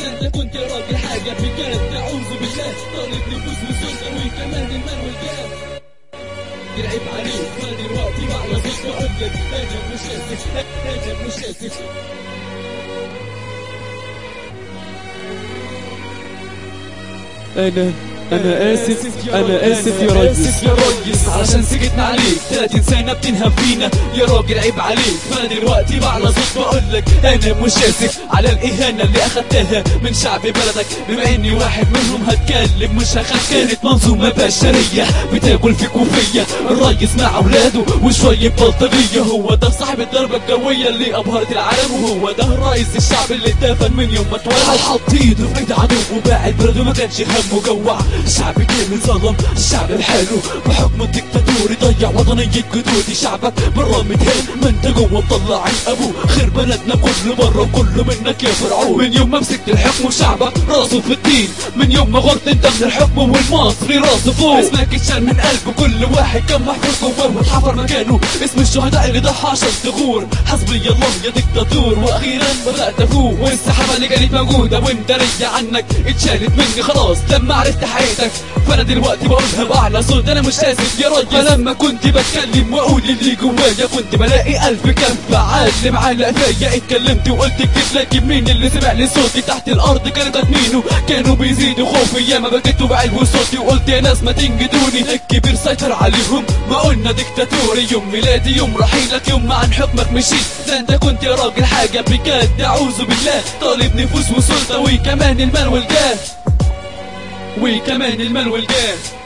ده انت كنت يا راجل حاجة بجد أعوذ بالله طالب نفوس وسلطة وكمان المال والجاه يلعب عليك ما دلوقتي بعلى صوت بقول لك انا مش اسف انا مش اسف انا انا اسف انا اسف يا ريس يا ريس علشان سكتنا عليك 30 سنة بتنهب فينا يا راجل عيب عليك فانا دلوقتي بعلى صوت بقول لك انا مش اسف على الاهانة اللي اخدتها من شعب بلدك بما اني واحد منهم هتكلم مش هخاف كانت منظومة بشرية بتاكل فيك وفيا الريس مع اولاده وشوية بلطجية هو ده صاحب الضربة الجوية اللي ابهرت العالم وهو ده رئيس الشعب اللي اتدفن من يوم ما اتولد حط ايده في ايد عدو وباعد بلده ما كانش همه جوع الشعب كامل ظلم الشعب الحلو بحكم الدكتاتوري ضيع وطنية جدودي شعبك برا متهان ما انت جوه مطلع عين ابوه خير بلدنا كله بره وكله منك يا فرعون من يوم ما مسكت الحكم وشعبك راسه في الدين من يوم ما غرت انت من الحكم والمصري راسه فوق اسمك اتشال من قلبه كل واحد كان محفور جواه واتحفر مكانه اسم الشهداء اللي ضحى عشان تغور حسبي الله يا دكتاتور واخيرا بدات افوق والسحابه اللي كانت موجوده وانت رجع عنك اتشالت مني خلاص لما عرفت حقيقتك فانا دلوقتي بقولها باعلى صوت انا مش اسف يا ريس فلما كنت بتكلم واقول اللي جوايا كنت بلاقي الف كف عالم على فيا اتكلمت وقلت كتير لكن مين اللي سمع لي صوتي تحت الارض كانت مينه كانوا بيزيدوا خوفي يا ما بكيت وبعلو صوتي وقلت يا ناس ما تنجدوني الكبير سيطر عليهم ما قلنا ديكتاتوري يوم ميلادي يوم رحيلك يوم ما عن حكمك مشيت ده انت كنت يا راجل حاجه بجد اعوذ بالله طالب نفوس وسلطه وكمان المال والجاه وكمان المال والجاه